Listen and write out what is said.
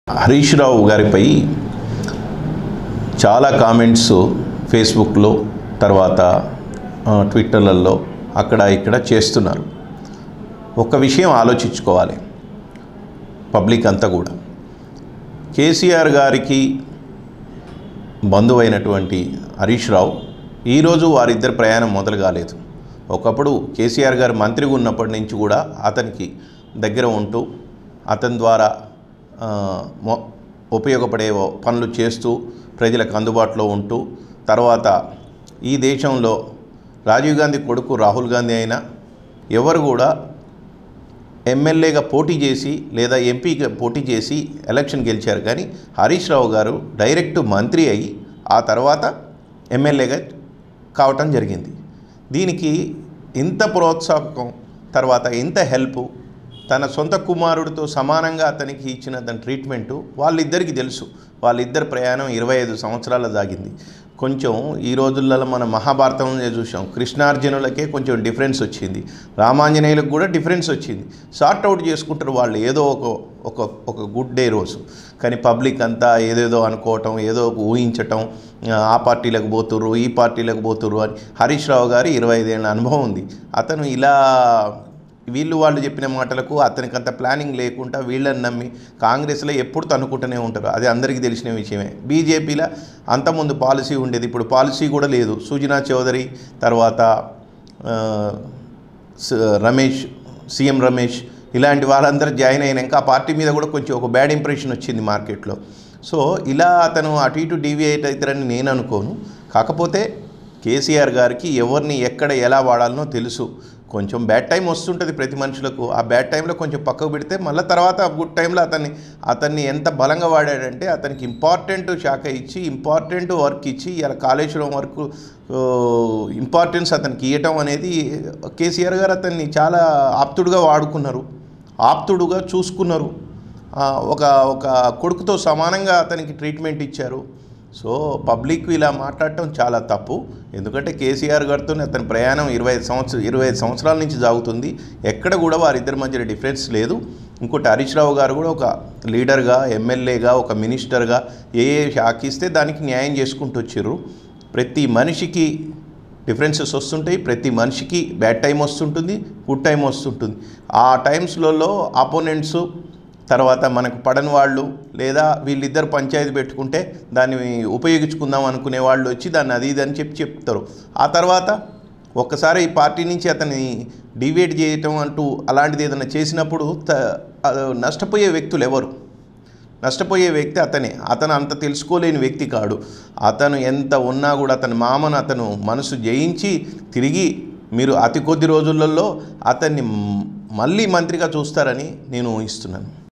హరీష్ రావు గారిపై చాలా కామెంట్స్ ఫేస్బుక్లో తర్వాత ఆ, ట్విట్టర్లలో అక్కడ ఇక్కడ చేస్తున్నారు ఒక విషయం ఆలోచించుకోవాలి పబ్లిక్ అంతా కూడా కేసీఆర్ గారికి బంధువైనటువంటి హరీష్ రావు ఈరోజు వారిద్దరి ప్రయాణం మొదలు కాలేదు ఒకప్పుడు కేసీఆర్ గారు మంత్రిగా ఉన్నప్పటి నుంచి కూడా అతనికి దగ్గర ఉంటూ అతని ద్వారా ఆ, మొ- ఉపయోగపడే పనులు చేస్తూ ప్రజలకు అందుబాటులో ఉంటూ తర్వాత ఈ దేశంలో రాజీవ్ గాంధీ కొడుకు రాహుల్ గాంధీ అయినా ఎవరు కూడా ఎమ్మెల్యేగా పోటీ చేసి లేదా ఎంపీగా పోటీ చేసి ఎలక్షన్ గెలిచారు కానీ హరీష్ రావు గారు డైరెక్ట్ మంత్రి అయ్యి ఆ తర్వాత ఎమ్మెల్యేగా కావటం జరిగింది దీనికి ఇంత ప్రోత్సాహకం తర్వాత ఇంత హెల్ప్ తన సొంత కుమారుడితో సమానంగా అతనికి ఇచ్చిన దాని ట్రీట్మెంటు వాళ్ళిద్దరికీ తెలుసు వాళ్ళిద్దరి ప్రయాణం ఇరవై ఐదు సంవత్సరాల సాగింది కొంచెం ఈ రోజులలో మన మహాభారతం చూసాం కృష్ణార్జునులకే కొంచెం డిఫరెన్స్ వచ్చింది రామాంజనేయులకు కూడా డిఫరెన్స్ వచ్చింది సార్ట్ అవుట్ చేసుకుంటారు వాళ్ళు ఏదో ఒక ఒక ఒక గుడ్ డే రోజు కానీ పబ్లిక్ అంతా ఏదేదో అనుకోవటం ఏదో ఒక ఊహించటం ఆ పార్టీలకు పోతుర్రు ఈ పార్టీలకు పోతుర్రు అని హరీష్ రావు గారి ఇరవై ఐదేళ్ళ అనుభవం ఉంది అతను ఇలా వీళ్ళు వాళ్ళు చెప్పిన మాటలకు అతనికి అంత ప్లానింగ్ లేకుండా వీళ్ళని నమ్మి కాంగ్రెస్లో ఎప్పుడు తనుకుంటూనే ఉంటారు అది అందరికీ తెలిసిన విషయమే బీజేపీలో అంతకుముందు పాలసీ ఉండేది ఇప్పుడు పాలసీ కూడా లేదు సుజనా చౌదరి తర్వాత ఆ, స- రమేష్ సీఎం రమేష్ ఇలాంటి వాళ్ళందరూ జాయిన్ అయినాక ఆ పార్టీ మీద కూడా కొంచెం ఒక బ్యాడ్ ఇంప్రెషన్ వచ్చింది మార్కెట్లో సో ఇలా అతను అటు ఇటు డీవియేట్ అవుతారని నేను అనుకోను కాకపోతే కేసీఆర్ గారికి ఎవరిని ఎక్కడ ఎలా వాడాలనో తెలుసు కొంచెం బ్యాడ్ టైం వస్తుంటుంది ప్రతి మనుషులకు ఆ బ్యాడ్ టైంలో కొంచెం పక్కకు పెడితే మళ్ళీ తర్వాత గుడ్ టైంలో అతన్ని అతన్ని ఎంత బలంగా వాడాడంటే అతనికి ఇంపార్టెంట్ శాఖ ఇచ్చి ఇంపార్టెంట్ వర్క్ ఇచ్చి ఇలా కాళేశ్వరం వర్క్ ఇంపార్టెన్స్ అతనికి ఇవ్వటం అనేది కేసీఆర్ గారు అతన్ని చాలా ఆప్తుడుగా వాడుకున్నారు ఆప్తుడుగా చూసుకున్నారు ఆ, ఒక ఒక కొడుకుతో సమానంగా అతనికి ట్రీట్మెంట్ ఇచ్చారు సో పబ్లిక్ ఇలా మాట్లాడటం చాలా తప్పు ఎందుకంటే కేసీఆర్ గారితో అతని ప్రయాణం ఇరవై ఐదు సంవత్సరం ఇరవై ఐదు సంవత్సరాల నుంచి సాగుతుంది ఎక్కడ కూడా వారిద్దరి మధ్య డిఫరెన్స్ లేదు ఇంకోటి హరీష్ రావు గారు కూడా ఒక లీడర్గా ఎమ్మెల్యేగా ఒక మినిస్టర్గా ఏ ఏ శాఖ ఇస్తే దానికి న్యాయం చేసుకుంటూ వచ్చారు ప్రతి మనిషికి డిఫరెన్సెస్ వస్తుంటాయి ప్రతి మనిషికి బ్యాడ్ టైం వస్తుంటుంది గుడ్ టైం వస్తుంటుంది ఆ టైమ్స్లలో ఆపోనెంట్స్ తర్వాత మనకు పడని వాళ్ళు లేదా వీళ్ళిద్దరు పంచాయతీ పెట్టుకుంటే దాన్ని ఉపయోగించుకుందాం అనుకునే వాళ్ళు వచ్చి దాన్ని అది ఇది అని చెప్పి చెప్తారు ఆ తర్వాత ఒక్కసారి ఈ పార్టీ నుంచి అతన్ని డివేట్ చేయటం అంటూ అలాంటిది ఏదైనా చేసినప్పుడు త అది నష్టపోయే వ్యక్తులు ఎవరు నష్టపోయే వ్యక్తి అతనే అతను అంత తెలుసుకోలేని వ్యక్తి కాడు అతను ఎంత ఉన్నా కూడా అతని మామను అతను మనసు జయించి తిరిగి మీరు అతి కొద్ది రోజులలో అతన్ని మ్- మళ్ళీ మంత్రిగా చూస్తారని నేను ఊహిస్తున్నాను